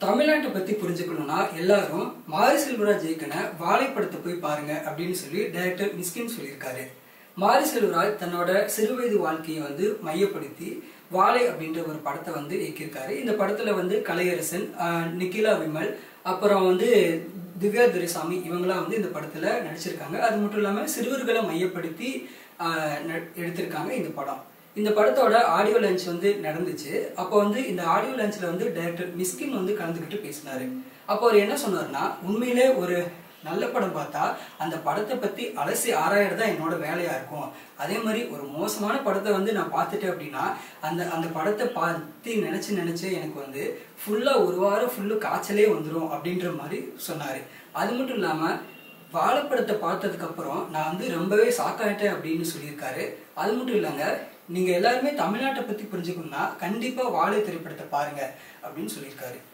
தமிழ்நாட்டை பத்தி புரிஞ்சுக்கணும்னா எல்லாரும் மாரி செல்வராஜ் இயக்குன வாழை படத்தை போய் பாருங்க அப்படின்னு சொல்லி டைரக்டர் மிஸ்கின் சொல்லியிருக்காரு மாரி செல்வராஜ் தன்னோட சிறுவயது வாழ்க்கையை வந்து மையப்படுத்தி வாழை அப்படின்ற ஒரு படத்தை வந்து இயக்கியிருக்காரு இந்த படத்துல வந்து கலையரசன் ஆஹ், நிக்கிலா விமல் அப்புறம் வந்து திவ்யா துரைசாமி இவங்கெல்லாம் வந்து இந்த படத்துல நடிச்சிருக்காங்க அது மட்டும் இல்லாம சிறுவர்களை மையப்படுத்தி ஆஹ், ந- எடுத்திருக்காங்க இந்த படம் இந்த படத்தோட ஆடியோ லான்ச் வந்து நடந்துச்சு அப்போ வந்து இந்த ஆடியோ லான்ச்ல வந்து டைரக்டர் மிஸ்கின் வந்து கலந்துக்கிட்டு பேசினாரு அப்போ அவர் என்ன சொன்னாருன்னா உண்மையிலே ஒரு நல்ல படம் பார்த்தா அந்த படத்தை பத்தி அலசி ஆராயறது தான் என்னோட வேலையா இருக்கும் அதே மாதிரி ஒரு மோசமான படத்தை வந்து நான் பார்த்துட்டேன் அப்படின்னா அந்த அந்த படத்தை பத்தி நினைச்சு நினைச்சு எனக்கு வந்து ஃபுல்லா ஒரு வாரம் ஃபுல்லு காய்ச்சலே வந்துடும் அப்படின்ற மாதிரி சொன்னாரு அது மட்டும் இல்லாம வாழைப்படத்தை பார்த்ததுக்கு அப்புறம் நான் வந்து ரொம்பவே சாக்காயிட்டேன் அப்படின்னு சொல்லியிருக்காரு அது மட்டும் இல்லைங்க நீங்க எல்லாருமே தமிழ்நாட்டை பத்தி புரிஞ்சுக்கணும்னா கண்டிப்பா வாழை திரைப்படத்தை பாருங்க அப்படின்னு சொல்லியிருக்காரு